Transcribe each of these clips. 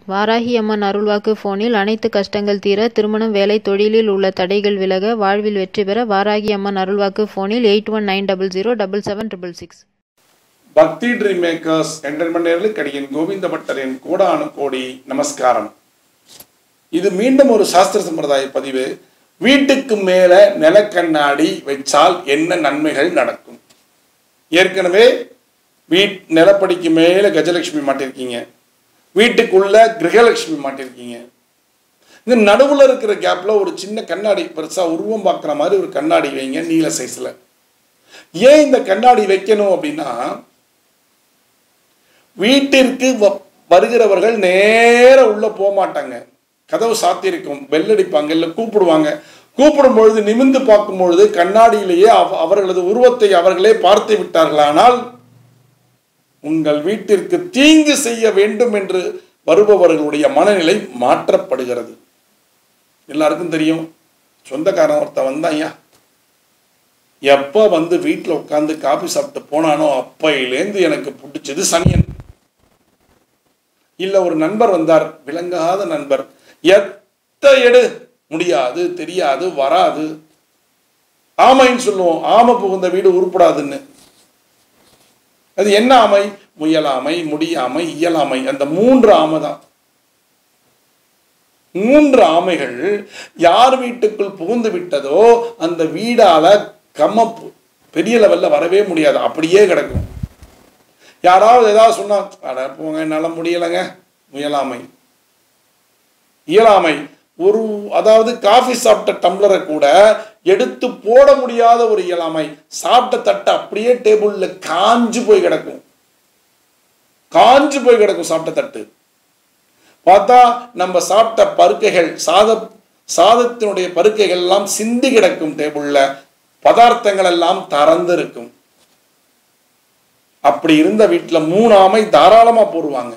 வாராகி அம்மன் அருள்வாக்கு போனில் அனைத்து கஷ்டங்கள் தீர திருமணம் வேலை தொழிலில் உள்ள தடைகள் விலக வாழ்வில் வெற்றி பெற வாராகி அம்மன் அருள்வாக்கு போனில் eight one nine double zero double seven triple six Bhakti dream makers என்டர்மெண்டர்களுக்கு அடியின் கோவிந்த பட்டரின் கோடானு கோடி நமஸ்காரம் இது மீண்டும் ஒரு சாஸ்திர சம்பிரதாய பதிவு வீட்டுக்கு மேல நிலக்கண்ணாடி வச்சால் என்ன நன்மைகள் நடக்கும் ஏற்கனவே வீட் நிலப்படிக்கு மேல கஜலட்சுமி மாட்டிருக்கீங்க வீட்டுக்குள்ள கிரகலட்சுமி மாட்டிருக்கீங்க இந்த நடுவுல இருக்கிற கேப்ல ஒரு சின்ன கண்ணாடி பெருசா உருவம் பார்க்குற மாதிரி ஒரு கண்ணாடி வைங்க நீல சைஸ்ல ஏன் இந்த கண்ணாடி வைக்கணும் அப்படின்னா வீட்டிற்கு வ- வருகிறவர்கள் நேர உள்ள போக மாட்டாங்க கதவு சாத்தியிருக்கும் பெல்லடிப்பாங்க இல்லை கூப்பிடுவாங்க கூப்பிடும் பொழுது நிமிந்து பார்க்கும் பொழுது கண்ணாடியிலேயே அவ- அவர்களது உருவத்தை அவர்களே பார்த்து விட்டார்களானால் உங்கள் வீட்டிற்கு தீங்கு செய்ய வேண்டும் என்று வருபவர்களுடைய மனநிலை மாற்றப்படுகிறது எல்லாருக்கும் தெரியும் சொந்தக்காரன் ஒருத்தன் வந்தான் ஐயா எப்போ வந்து வீட்டில் உட்காந்து காபி சாப்பிட்டு போனானோ அப்பையிலேருந்து எனக்கு பிடிச்சது சனியன் இல்லை ஒரு நண்பர் வந்தார் விளங்காத நண்பர் எத்த எடு முடியாது தெரியாது வராது ஆமைன்னு சொல்லுவோம் ஆமை புகுந்த வீடு உருப்படாதுன்னு அது என்ன ஆமை முயலாமை முடியாமை இயலாமை அந்த மூன்று ஆமை தான் மூன்று ஆமைகள் யார் வீட்டுக்குள் புகுந்து விட்டதோ அந்த வீடால கம்ம பு- பெரிய லெவல்ல வரவே முடியாது அப்படியே கிடக்கும் யாராவது ஏதாவது சொன்னா அட போங்க என்னால முடியலைங்க முயலாமை இயலாமை ஒரு அதாவது காஃபி சாப்பிட்ட டம்ளரை கூட எடுத்து போட முடியாத ஒரு இயலாமை சாப்பிட்ட தட்டை அப்படியே டேபிள்ல காஞ்சு போய் கிடக்கும் காஞ்சு போய் கிடக்கும் சாப்பிட்ட தட்டு பார்த்தா நம்ம சாப்பிட்ட பருக்கைகள் சாத சாதத்தினுடைய பருக்கைகள் எல்லாம் சிந்தி கிடக்கும் டேபிள்ல பதார்த்தங்கள் எல்லாம் திறந்து இருக்கும் அப்படி இருந்த வீட்டுல மூணு ஆமை தாராளமா போடுவாங்க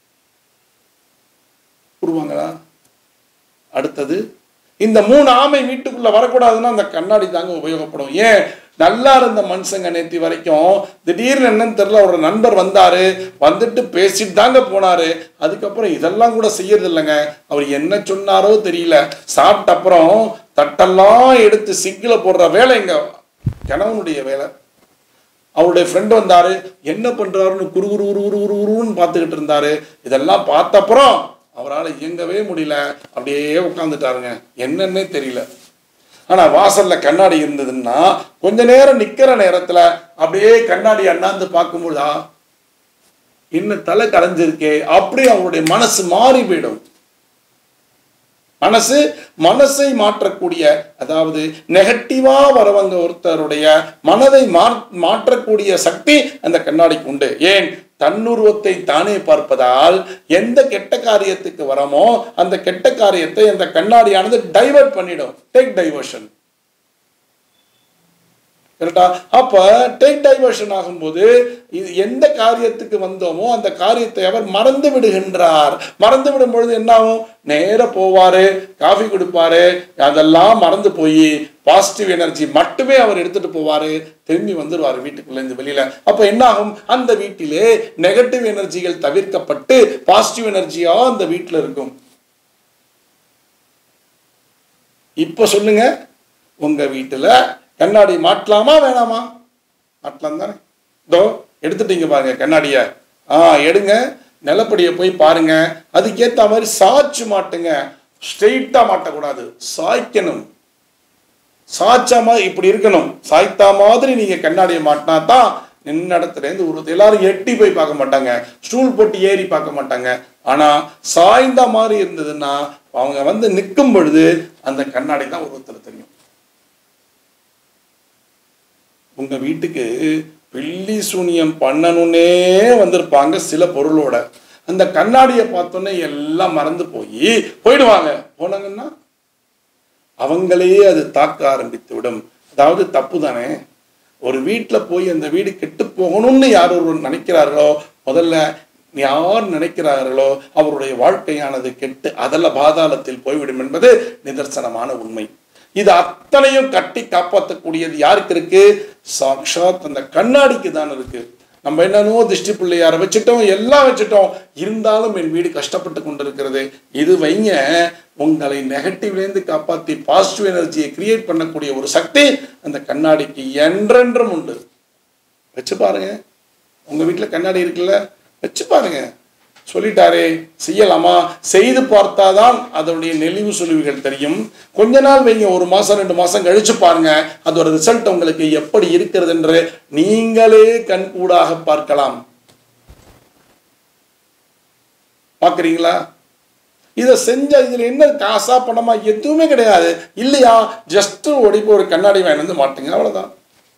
போடுவாங்களா அடுத்தது இந்த மூணு ஆமை வீட்டுக்குள்ள வரக்கூடாதுன்னா அந்த கண்ணாடி தாங்க உபயோகப்படும் ஏன் நல்லா இருந்த மனுஷங்க நேத்தி வரைக்கும் திடீர்னு என்னன்னு தெரியல ஒரு நண்பர் வந்தாரு வந்துட்டு பேசிட்டு தாங்க போனாரு அதுக்கப்புறம் இதெல்லாம் கூட செய்யறது இல்லைங்க அவர் என்ன சொன்னாரோ தெரியல சாப்பிட்ட அப்புறம் தட்டெல்லாம் எடுத்து சிக்கில போடுற வேலை எங்க கணவனுடைய வேலை அவருடைய ஃப்ரெண்டு வந்தாரு என்ன பண்றாருன்னு குரு குரு குரு குரு குரு குருன்னு பார்த்துக்கிட்டு இருந்தாரு இதெல்லாம் பார்த்த அப்புறம் அவரால் இயங்கவே முடியல அப்படியே உட்காந்துட்டாருங்க என்னன்னே தெரியல ஆனா வாசல்ல கண்ணாடி இருந்ததுன்னா கொஞ்ச நேரம் நிக்கிற நேரத்துல அப்படியே கண்ணாடி அண்ணாந்து பார்க்கும்போதா இன்னும் தலை கலைஞ்சிருக்கே அப்படி அவருடைய மனசு மாறி போயிடும் மனசு மனசை மாற்றக்கூடிய அதாவது நெகட்டிவா வரவங்க ஒருத்தருடைய மனதை மா- மாற்றக்கூடிய சக்தி அந்த கண்ணாடிக்கு உண்டு ஏன் தன்னுருவத்தை தானே பார்ப்பதால் எந்த கெட்ட காரியத்துக்கு வரமோ அந்த கெட்ட காரியத்தை அந்த கண்ணாடியானது டைவர்ட் பண்ணிடும் டேக் டைவர்ஷன் கரெக்டா அப்ப டேக் டைவர்ஷன் ஆகும்போது இது எந்த காரியத்துக்கு வந்தோமோ அந்த காரியத்தை அவர் மறந்து விடுகின்றார் மறந்து விடும் பொழுது என்ன ஆகும் நேர போவாரு காஃபி கொடுப்பாரு அதெல்லாம் மறந்து போய் பாசிட்டிவ் எனர்ஜி மட்டுமே அவர் எடுத்துட்டு போவாரு திரும்பி வந்துருவாரு வீட்டுக்குள்ள இருந்து வெளியில அப்ப என்ன ஆகும் அந்த வீட்டிலே நெகட்டிவ் எனர்ஜிகள் தவிர்க்கப்பட்டு பாசிட்டிவ் எனர்ஜியா அந்த வீட்டில் இருக்கும் இப்ப சொல்லுங்க உங்க வீட்டுல கண்ணாடி மாட்டலாமா வேணாமா மாட்டலாம் தானே இதோ எடுத்துட்டீங்க பாருங்க கண்ணாடிய ஆ எடுங்க நிலப்படியை போய் பாருங்க அதுக்கேத்த மாதிரி சாய்ச்சு மாட்டுங்க ஸ்ட்ரெயிட்டா மாட்டக்கூடாது சாய்க்கணும் சாய்ச்சா மாதிரி இப்படி இருக்கணும் சாய்த்தா மாதிரி நீங்க கண்ணாடியை மாட்டினா தான் நின்ன இடத்துல இருந்து உருவது எல்லாரும் எட்டி போய் பார்க்க மாட்டாங்க ஸ்டூல் போட்டு ஏறி பார்க்க மாட்டாங்க ஆனா சாய்ந்த மாதிரி இருந்ததுன்னா அவங்க வந்து நிற்கும் பொழுது அந்த கண்ணாடி தான் உருவத்துல தெரியும் உங்க வீட்டுக்கு பில்லி சூனியம் பண்ணணுன்னே வந்திருப்பாங்க சில பொருளோட அந்த கண்ணாடியை பார்த்தோன்னே எல்லாம் மறந்து போய் போயிடுவாங்க போனாங்கன்னா அவங்களே அது தாக்க ஆரம்பித்து விடும் அதாவது தப்பு தானே ஒரு வீட்டில் போய் அந்த வீடு கெட்டு போகணும்னு யார் ஒருவர் நினைக்கிறார்களோ முதல்ல யார் நினைக்கிறார்களோ அவருடைய வாழ்க்கையானது கெட்டு அதல்ல பாதாளத்தில் போய்விடும் என்பது நிதர்சனமான உண்மை இது அத்தனையும் கட்டி காப்பாற்றக்கூடியது யாருக்கு இருக்கு சாக்ஷாத் அந்த கண்ணாடிக்கு தான் இருக்கு நம்ம என்னென்னவோ திருஷ்டி பிள்ளையாரை வச்சுட்டோம் எல்லாம் வச்சுட்டோம் இருந்தாலும் என் வீடு கஷ்டப்பட்டு கொண்டிருக்கிறது இது வைங்க உங்களை நெகட்டிவ்லேருந்து காப்பாற்றி பாசிட்டிவ் எனர்ஜியை கிரியேட் பண்ணக்கூடிய ஒரு சக்தி அந்த கண்ணாடிக்கு என்றென்றும் உண்டு வச்சு பாருங்க உங்க வீட்டில் கண்ணாடி இருக்குல்ல வச்சு பாருங்க சொல்லிட்டாரே செய்யலாமா செய்து பார்த்தாதான் அதனுடைய நெளிவு சுழிவுகள் தெரியும் கொஞ்ச நாள் வைங்க ஒரு மாசம் ரெண்டு மாசம் கழிச்சு பாருங்க அதோட ரிசல்ட் உங்களுக்கு எப்படி இருக்கிறது என்று நீங்களே கண்கூடாக பார்க்கலாம் பார்க்குறீங்களா இதை செஞ்ச இதில் என்ன காசா பணமா எதுவுமே கிடையாது இல்லையா ஜஸ்ட் ஓடிக்கு ஒரு கண்ணாடி வாங்கி வந்து மாட்டுங்க அவ்வளவுதான்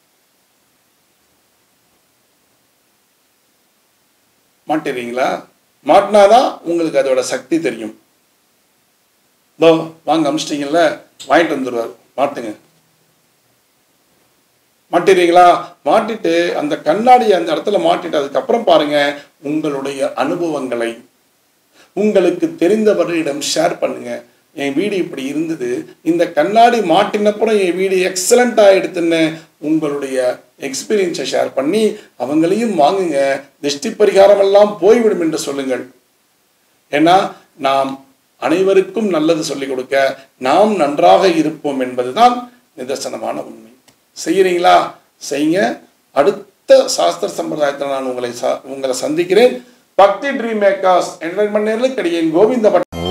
மாட்டிடுறீங்களா மாட்டினாதான் உங்களுக்கு அதோட சக்தி தெரியும் தோ வாங்க அமிச்சிட்டிங்கல்ல வாங்கிட்டு வந்துடுவார் மாட்டுங்க மாட்டிடுறீங்களா மாட்டிட்டு அந்த கண்ணாடியை அந்த இடத்துல மாட்டிட்டு அதுக்கப்புறம் பாருங்க உங்களுடைய அனுபவங்களை உங்களுக்கு தெரிந்தவர்களிடம் ஷேர் பண்ணுங்க என் வீடு இப்படி இருந்தது இந்த கண்ணாடி மாட்டினப்புறம் என் வீடு எக்ஸலண்ட்டாக எடுத்துன்னு உங்களுடைய எக்ஸ்பீரியன்ஸை ஷேர் பண்ணி அவங்களையும் வாங்குங்க திருஷ்டி பரிகாரம் எல்லாம் போய்விடும் என்று சொல்லுங்கள் ஏன்னா நாம் அனைவருக்கும் நல்லது சொல்லிக் கொடுக்க நாம் நன்றாக இருப்போம் என்பதுதான் நிதர்சனமான உண்மை செய்கிறீங்களா செய்யுங்க அடுத்த சாஸ்திர சம்பிரதாயத்தில் நான் உங்களை ச- உங்களை சந்திக்கிறேன் பக்தி ட்ரீம் மேக்கர்ஸ் என்டர்டைன்மெண்ட் நேரில் கிடையாது கோவிந்த பட்